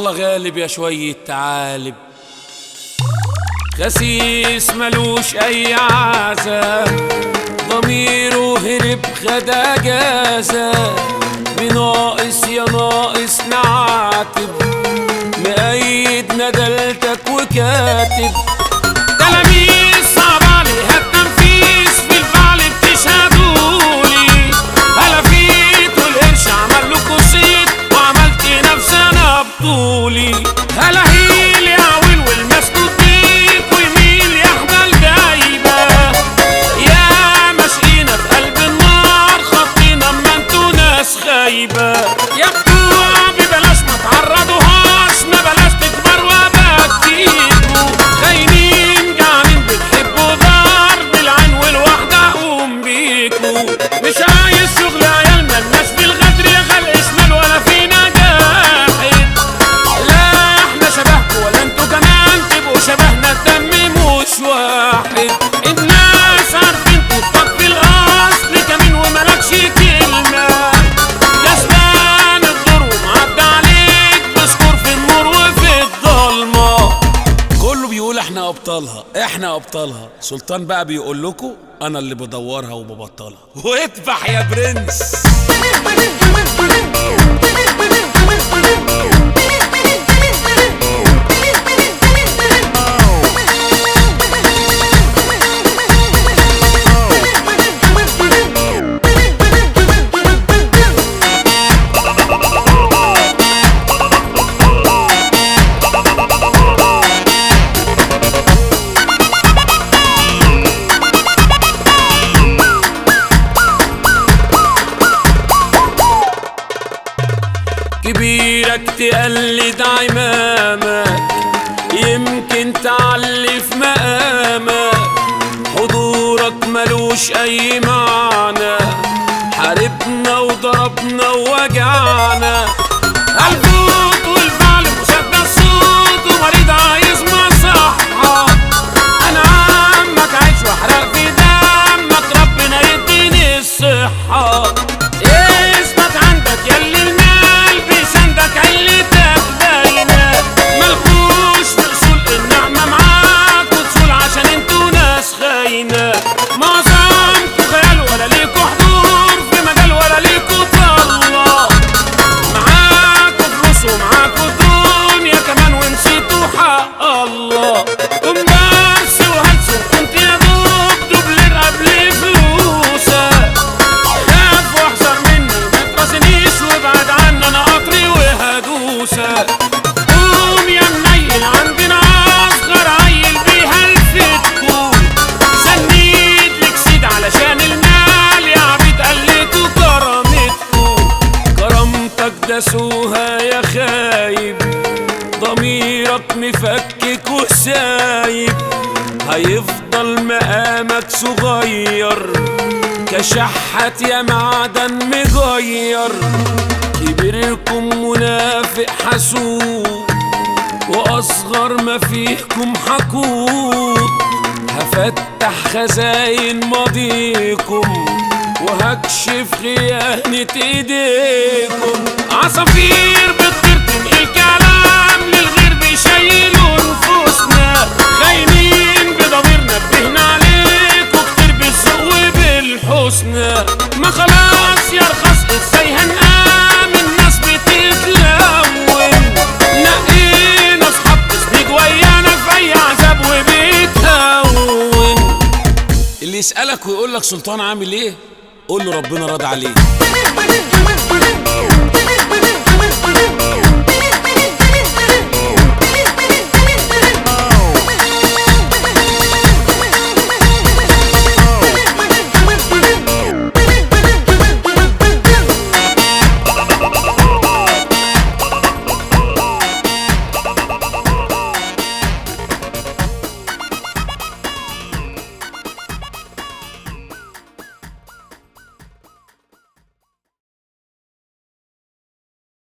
الله غالب يا شوية تعالب خسيس ملوش اي عزة ضميره هرب خد اجازة بناقص يا ناقص نعاتب مأيد ندلتك وكاتب تلاميذ صعب عليها التنفيذ في الفعل بتشهدولي هلا فيت والقرش عمل له صيت وعملت نفسي انا بطولي هلا هيل يا عويل والمسكوت بيك ويميل يا حبال دايبه يا مشقينا في قلب النار خطينا اما انتوا ناس خايبه يا بتوع ببلاش ما تعرضوهاش ما بلاش تكبر وبكيكوا خاينين جعانين بتحبوا دار بالعين والوحده اقوم بيكوا مش عايز شغل عيال ملناش في الغدر يا خلق شمال ولا فينا جاحد لا احنا شبهكوا ولا انتوا كمان تبقوا شبهنا الدم مش واحد الناس عارفين تطبق في الاصل كمين وملكش كلمه كسبان الدور ومعدي عليك بسكور في النور وفي الضلمه كله بيقول احنا ابطالها احنا ابطالها سلطان بقى بيقول لكم انا اللي بدورها وببطلها واذبح يا برنس كبيرك تقلد عمامك يمكن تعلي في مقامك حضورك ملوش اي معنى حاربنا وضربنا ووجعنا الفوت والفعل مشدد الصوت ومريض عايز مصحة انا عمك عايش واحرق في دمك ربنا يديني الصحة اثبت عندك يلي المال بيسندك علتك باينة ملكوش في اصول النعمة معاك وتصول عشان انتوا ناس خاينة معظمكوا خيال ولا ليكوا حضور في مجال ولا ليكوا طلة معاكوا فلوس ومعاكوا دنيا كمان ونسيتوا حق الله كومبارس وهلس وكنت يا دوب دوبلر قبل فلوسك خاف واحذر مني ما تراسنيش وابعد عني انا قطري وهدوسك قوم يا منيل عندنا اصغر عيل بيهلفتكوا سنيد لك سيد علشان المال يا عبيد قلتوا كرامتكوا كرامتك دسوها يا خايب ضميرك مفكك وسايب هيفضل مقامك صغير كشحت يا معدن مغير كبيركم منافق حسود واصغر ما فيكم حقود هفتح خزاين ماضيكم وهكشف خيانة ايديكم عصافير بتطير تنقل كلام للغير بيشيلوا نفوسنا خاينين بضميرنا نبهنا عليكوا كتير بالذوق وبالحسنى ما خلاص يا رخص ازاي هنآمن الناس بتتلون نقينا اصحاب تسند ويانا في اي عذاب وبيتهون اللي يسألك ويقول لك سلطان عامل ايه قول له ربنا راضي عليه